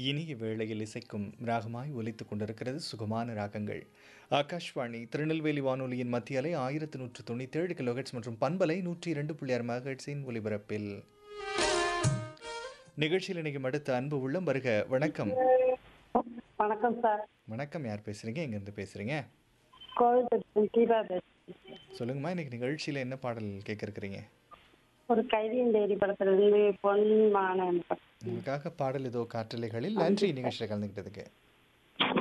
இனிய வேளையில் இசைக்கும் ராகமாய் ஒலித்துக் கொண்டிருக்கிறது சுகமான ராகங்கள் ஆகாஷ்வாணி திருநெல்வேலி வானொலியின் மத்திய அலை ஆயிரத்து நூற்று தொண்ணூற்றி ஏழு கிலோஹெட்ஸ் மற்றும் பண்பலை நூற்றி இரண்டு புள்ளி ஆறு மெகாஹெட்ஸின் ஒலிபரப்பில் நிகழ்ச்சியில் இணைக்கும் அடுத்த அன்பு உள்ளம் வருக வணக்கம் வணக்கம் சார் வணக்கம் யார் பேசுறீங்க எங்கேருந்து பேசுறீங்க கோவில் தீபா பேசுறேன் சொல்லுங்கம்மா இன்னைக்கு நிகழ்ச்சியில் என்ன பாடல் கேட்க இருக்கிறீங்க ஒரு கைதியின் டைரி படத்துல இருந்து பொன் மாணவன் படம் உங்களுக்காக பாடல் இதோ காற்றலைகளில் நன்றி நிகழ்ச்சியில் கலந்துக்கிட்டதுக்கு